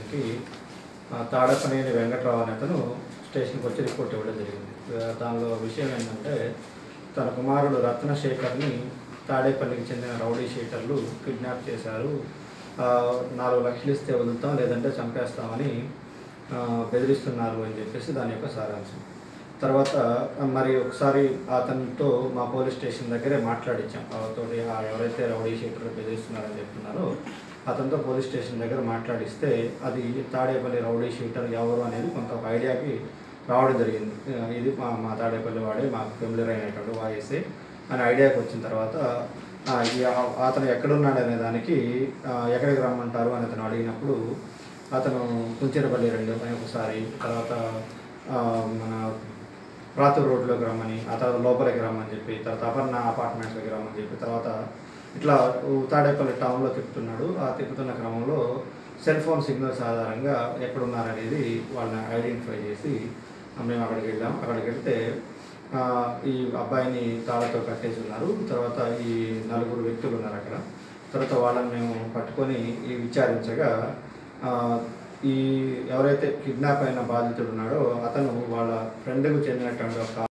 చేయడానికి ఆ, తాడపనేని వెంకట్రావు అనే అతను స్టేషన్కి వచ్చి రిపోర్ట్ ఇవ్వడం జరిగింది ఆ, దానిలో విషయం ఏంటంటే తన కుమారుడు రత్నశేఖర్ని తాడేపల్లికి చెందిన రౌడీ షీటర్లు కిడ్నాప్ చేశారు ఆ, నాలుగు లక్షలు ఇస్తే వదులుతాం లేదంటే చంపేస్తామని ఆ, బెదిరిస్తున్నారు అని చెప్పేసి దాని యొక్క సారాంశం తర్వాత మరి ఒకసారి అతనితో మా పోలీస్ స్టేషన్ దగ్గరే మాట్లాడించాం తోటి ఎవరైతే రౌడీ షీటర్ బెదిరిస్తున్నారని చెప్తున్నారో అతనితో పోలీస్ స్టేషన్ దగ్గర మాట్లాడిస్తే అది తాడేపల్లి రౌడీ షీటర్ ఎవరు అనేది కొంత ఒక ఐడియాకి రావడం జరిగింది ఆ, ఇది మా మా తాడేపల్లి వాడే మాకు ఫెమిలియర్ అయినటువంటి వాయిసే అని ఐడియాకి వచ్చిన తర్వాత ఆ, ఈ ఆ- అతను ఎక్కడున్నాడు అనే దానికి ఆ, ఎక్కడికి రమ్మంటారు అని అతను అడిగినప్పుడు అతను కుంచెరపల్లి రెండు అని ఒకసారి తర్వాత ఆ, మన ప్రాతూరు రోడ్లోకి రమ్మని ఆ తర్వాత లోపలికి రమ్మని చెప్పి తర్వాత అపర్ణ అపార్ట్మెంట్స్లోకి రమ్మని చెప్పి తర్వాత ఇట్లా తాడేపల్లి టౌన్లో తిప్పుతున్నాడు ఆ తిప్పుతున్న క్రమంలో సెల్ ఫోన్ సిగ్నల్స్ ఆధారంగా ఎక్కడున్నారనేది వాళ్ళని ఐడెంటిఫై చేసి ఆ, మేము అక్కడికి వెళ్ళాం అక్కడికి వెళ్తే ఆ, ఈ అబ్బాయిని తాళతో కట్టేసి ఉన్నారు తర్వాత ఈ నలుగురు వ్యక్తులు ఉన్నారు అక్కడ తర్వాత వాళ్ళని మేము పట్టుకొని ఈ విచారించగా ఆ, ఈ ఎవరైతే కిడ్నాప్ అయిన బాధితుడు ఉన్నాడో అతను వాళ్ళ ఫ్రెండ్కు చెందినటువంటి ఒక